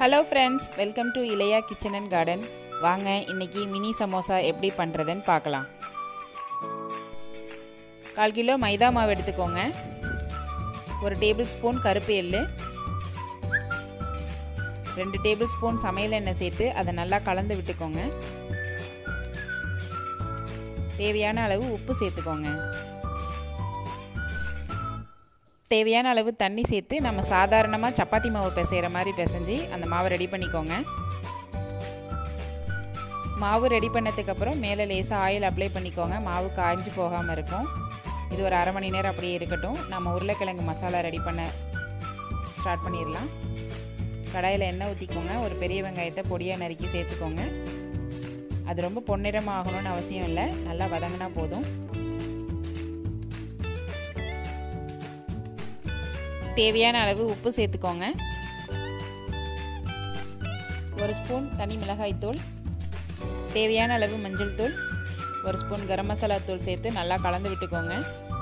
hello friends welcome to Ilaiya kitchen and garden வாங்க இன்னைக்கு mini samosa எப்படி பண்ணுறதுன்னு பார்க்கலாம் கால் கிலோ மைதா மாவு எடுத்துக்கோங்க ஒரு டேபிள் ஸ்பூன் கருப்பு எள்ளு ரெண்டு டேபிள் ஸ்பூன் சமையல் எண்ணெய் சேர்த்து அதை நல்லா கலந்து விட்டுக்கோங்க தேவையான அளவு உப்பு சேர்த்துக்கோங்க தேவையான அளவு தண்ணி சேர்த்து நம்ம சாதாரணமாக சப்பாத்தி மாவு பிசைகிற மாதிரி பிசைஞ்சு அந்த மாவை ரெடி பண்ணிக்கோங்க மாவு ரெடி பண்ணதுக்கப்புறம் மேலே லேசாக ஆயில் அப்ளை பண்ணிக்கோங்க மாவு காய்ஞ்சி போகாமல் இருக்கும் இது ஒரு அரை மணி நேரம் அப்படியே இருக்கட்டும் நம்ம உருளைக்கிழங்கு மசாலா ரெடி பண்ண ஸ்டார்ட் பண்ணிடலாம் கடாயில் எண்ணெய் ஊற்றிக்கோங்க ஒரு பெரிய வெங்காயத்தை பொடியாக நறுக்கி சேர்த்துக்கோங்க அது ரொம்ப பொன்னிறமாக ஆகணும்னு அவசியம் இல்லை நல்லா வதங்கினா போதும் தேவையான அளவு உப்பு சேர்த்துக்கோங்க ஒரு ஸ்பூன் தனி மிளகாய் தூள் தேவையான அளவு மஞ்சள் தூள் ஒரு ஸ்பூன் கரம் மசாலா தூள் சேர்த்து நல்லா கலந்து விட்டுக்கோங்க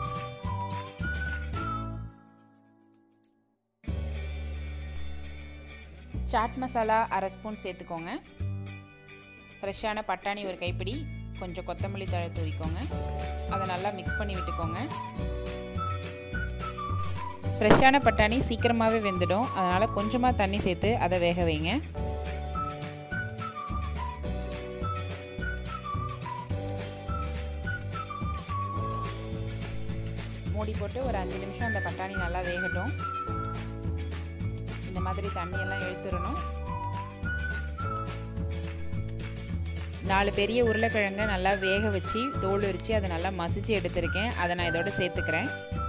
சாட் மசாலா அரை ஸ்பூன் சேர்த்துக்கோங்க ஃப்ரெஷ்ஷான பட்டாணி ஒரு கைப்பிடி கொஞ்சம் கொத்தமல்லி தழை தூவிக்கோங்க அதை நல்லா மிக்ஸ் பண்ணி விட்டுக்கோங்க ஃப்ரெஷ்ஷான பட்டாணி சீக்கிரமாகவே வெந்துடும் அதனால் கொஞ்சமாக தண்ணி சேர்த்து அதை வேக வைங்க மூடி போட்டு ஒரு அஞ்சு நிமிஷம் அந்த பட்டாணி நல்லா வேகட்டும் இந்த மாதிரி தண்ணியெல்லாம் இழுத்துடணும் நாலு பெரிய உருளைக்கிழங்க நல்லா வேக வச்சு தோல் உரித்து அதை நல்லா மசிச்சு எடுத்திருக்கேன் அதை நான் இதோட சேர்த்துக்கிறேன்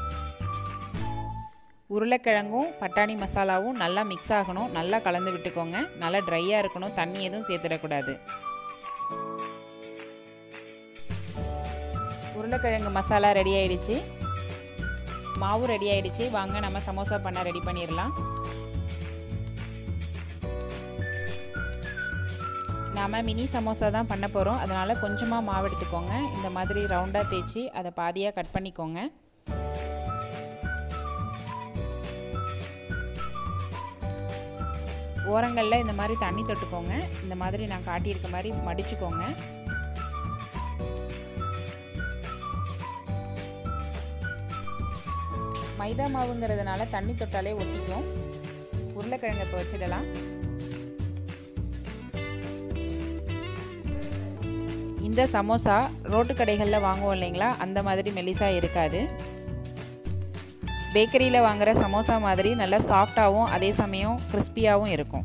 உருளைக்கிழங்கும் பட்டாணி மசாலாவும் நல்லா மிக்ஸ் ஆகணும் நல்லா கலந்து விட்டுக்கோங்க நல்லா ட்ரையாக இருக்கணும் தண்ணி எதுவும் சேர்த்துடக்கூடாது உருளைக்கிழங்கு மசாலா ரெடி ஆயிடுச்சு மாவு ரெடி ஆயிடுச்சு வாங்க நம்ம சமோசா பண்ண ரெடி பண்ணிடலாம் நாம் மினி சமோசா தான் பண்ண போகிறோம் அதனால் கொஞ்சமாக மாவு எடுத்துக்கோங்க இந்த மாதிரி ரவுண்டாக தேய்ச்சி அதை பாதியாக கட் பண்ணிக்கோங்க ஓரங்களில் இந்த மாதிரி தண்ணி தொட்டுக்கோங்க இந்த மாதிரி நான் காட்டியிருக்க மாதிரி மடிச்சுக்கோங்க மைதா மாவுங்கிறதுனால தண்ணி தொட்டாலே ஒட்டிக்கும் உருளைக்கிழங்கு இப்போ வச்சிடலாம் இந்த சமோசா ரோட்டு கடைகளில் வாங்குவோம் இல்லைங்களா அந்த மாதிரி மெலிசாக இருக்காது பேக்கரியில் வாங்குகிற சமோசா மாதிரி நல்லா சாஃப்டாகவும் அதே சமயம் கிறிஸ்பியாகவும் இருக்கும்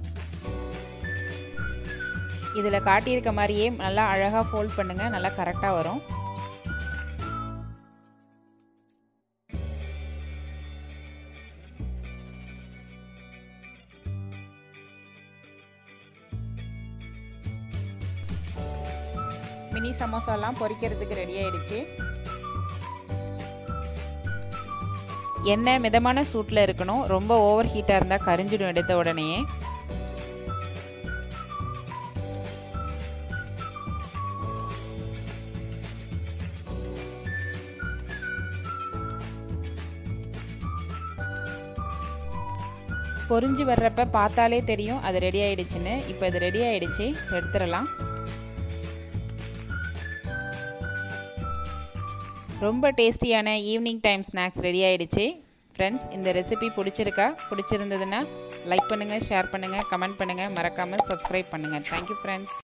இதில் காட்டியிருக்க மாதிரியே நல்லா அழகாக ஃபோல்ட் பண்ணுங்கள் நல்லா கரெக்டாக வரும் மினி சமோசாலாம் பொரிக்கிறதுக்கு ரெடி ஆயிடுச்சு எண்ணெய் மிதமான சூட்டில் இருக்கணும் ரொம்ப ஓவர் ஹீட்டாக இருந்தால் கரிஞ்சிடும் எடுத்த உடனேயே பொறிஞ்சு வர்றப்ப பார்த்தாலே தெரியும் அது ரெடி ஆயிடுச்சுன்னு இப்போ இது ரெடி ஆயிடுச்சு எடுத்துடலாம் ரொம்ப டேஸ்டியான ஈவினிங் டைம் ஸ்நாக்ஸ் ரெடி ஆகிடுச்சு ஃப்ரெண்ட்ஸ் இந்த ரெசிபி பிடிச்சிருக்கா பிடிச்சிருந்ததுன்னா லைக் பண்ணுங்கள் ஷேர் பண்ணுங்கள் கமெண்ட் பண்ணுங்கள் மறக்காமல் சப்ஸ்கிரைப் பண்ணுங்கள் தேங்க்யூ ஃப்ரெண்ட்ஸ்